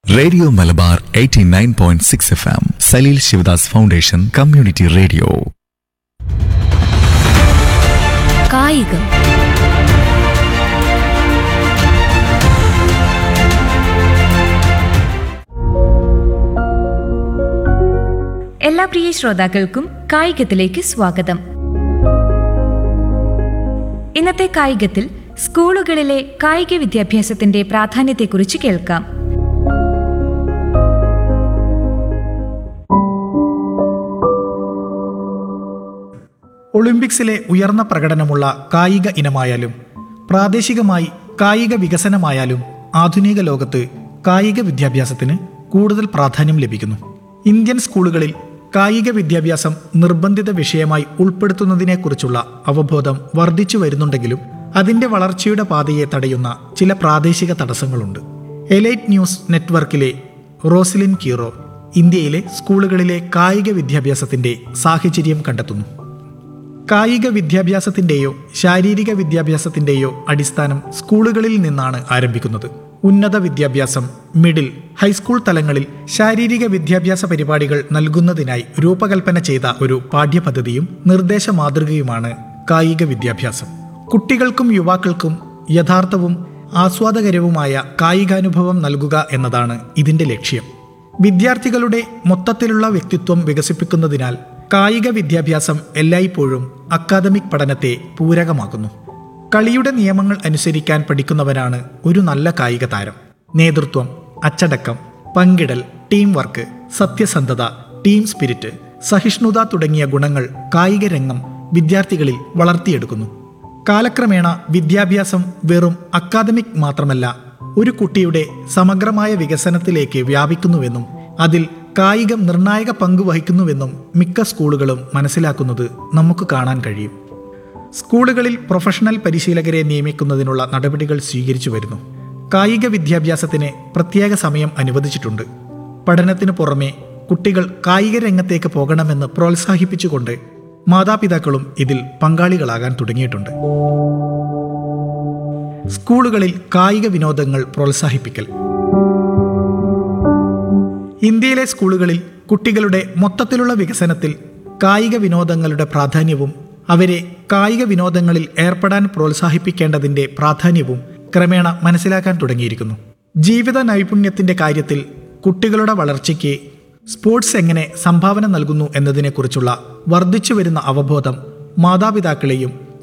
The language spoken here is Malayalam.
radio Malabar 89.6 F M Saleel Sivadas foundation community radio കായികം എല്ലാ പ്രിയ ശ്രോതാക്കൾക്കും കായികത്തിലേക്ക് സ്വാഗതം ഇന്നത്തെ കായികത്തിൽ സ്കൂളുകളിലെ കായിക വിദ്യാഭ്യാസത്തിന്റെ പ്രാധാന്യത്തെക്കുറിച്ച് കേൾക്കാം ഒളിമ്പിക്സിലെ ഉയർന്ന പ്രകടനമുള്ള കായിക ഇനമായാലും പ്രാദേശികമായി കായിക വികസനമായാലും ആധുനിക ലോകത്ത് കായിക വിദ്യാഭ്യാസത്തിന് കൂടുതൽ പ്രാധാന്യം ലഭിക്കുന്നു ഇന്ത്യൻ സ്കൂളുകളിൽ കായിക വിദ്യാഭ്യാസം നിർബന്ധിത വിഷയമായി ഉൾപ്പെടുത്തുന്നതിനെക്കുറിച്ചുള്ള അവബോധം വർദ്ധിച്ചു വരുന്നുണ്ടെങ്കിലും അതിന്റെ വളർച്ചയുടെ പാതയെ തടയുന്ന ചില പ്രാദേശിക തടസ്സങ്ങളുണ്ട് എലൈറ്റ് ന്യൂസ് നെറ്റ്വർക്കിലെ റോസ്ലിൻ കീറോ ഇന്ത്യയിലെ സ്കൂളുകളിലെ കായിക വിദ്യാഭ്യാസത്തിന്റെ സാഹചര്യം കണ്ടെത്തുന്നു കായിക വിദ്യാഭ്യാസത്തിന്റെയോ ശാരീരിക വിദ്യാഭ്യാസത്തിന്റെയോ അടിസ്ഥാനം സ്കൂളുകളിൽ നിന്നാണ് ആരംഭിക്കുന്നത് ഉന്നത വിദ്യാഭ്യാസം മിഡിൽ ഹൈസ്കൂൾ തലങ്ങളിൽ ശാരീരിക വിദ്യാഭ്യാസ പരിപാടികൾ നൽകുന്നതിനായി രൂപകൽപ്പന ചെയ്ത ഒരു പാഠ്യപദ്ധതിയും നിർദ്ദേശ മാതൃകയുമാണ് കായിക വിദ്യാഭ്യാസം കുട്ടികൾക്കും യുവാക്കൾക്കും യഥാർത്ഥവും ആസ്വാദകരവുമായ കായികാനുഭവം നൽകുക എന്നതാണ് ഇതിന്റെ ലക്ഷ്യം വിദ്യാർത്ഥികളുടെ മൊത്തത്തിലുള്ള വ്യക്തിത്വം വികസിപ്പിക്കുന്നതിനാൽ കായിക വിദ്യാഭ്യാസം എല്ലായ്പ്പോഴും അക്കാദമിക് പഠനത്തെ പൂരകമാക്കുന്നു കളിയുടെ നിയമങ്ങൾ അനുസരിക്കാൻ പഠിക്കുന്നവരാണ് ഒരു നല്ല കായിക താരം നേതൃത്വം അച്ചടക്കം പങ്കിടൽ ടീം വർക്ക് സത്യസന്ധത ടീം സ്പിരിറ്റ് സഹിഷ്ണുത തുടങ്ങിയ ഗുണങ്ങൾ കായിക രംഗം വിദ്യാർത്ഥികളിൽ വളർത്തിയെടുക്കുന്നു കാലക്രമേണ വിദ്യാഭ്യാസം വെറും അക്കാദമിക് മാത്രമല്ല ഒരു കുട്ടിയുടെ സമഗ്രമായ വികസനത്തിലേക്ക് വ്യാപിക്കുന്നുവെന്നും അതിൽ കായികം നിർണായക പങ്ക് വഹിക്കുന്നുവെന്നും മിക്ക സ്കൂളുകളും മനസ്സിലാക്കുന്നത് നമുക്ക് കാണാൻ കഴിയും സ്കൂളുകളിൽ പ്രൊഫഷണൽ പരിശീലകരെ നിയമിക്കുന്നതിനുള്ള നടപടികൾ സ്വീകരിച്ചു വരുന്നു കായിക വിദ്യാഭ്യാസത്തിന് പ്രത്യേക സമയം അനുവദിച്ചിട്ടുണ്ട് പഠനത്തിനു പുറമെ കുട്ടികൾ കായിക രംഗത്തേക്ക് പോകണമെന്ന് പ്രോത്സാഹിപ്പിച്ചുകൊണ്ട് മാതാപിതാക്കളും ഇതിൽ പങ്കാളികളാകാൻ തുടങ്ങിയിട്ടുണ്ട് സ്കൂളുകളിൽ കായിക വിനോദങ്ങൾ പ്രോത്സാഹിപ്പിക്കൽ ഇന്ത്യയിലെ സ്കൂളുകളിൽ കുട്ടികളുടെ മൊത്തത്തിലുള്ള വികസനത്തിൽ കായിക വിനോദങ്ങളുടെ പ്രാധാന്യവും അവരെ കായിക വിനോദങ്ങളിൽ ഏർപ്പെടാൻ പ്രോത്സാഹിപ്പിക്കേണ്ടതിന്റെ പ്രാധാന്യവും ക്രമേണ മനസ്സിലാക്കാൻ തുടങ്ങിയിരിക്കുന്നു ജീവിത നൈപുണ്യത്തിന്റെ കാര്യത്തിൽ കുട്ടികളുടെ വളർച്ചയ്ക്ക് സ്പോർട്സ് എങ്ങനെ സംഭാവന നൽകുന്നു എന്നതിനെക്കുറിച്ചുള്ള വർദ്ധിച്ചു വരുന്ന അവബോധം മാതാപിതാക്കളെയും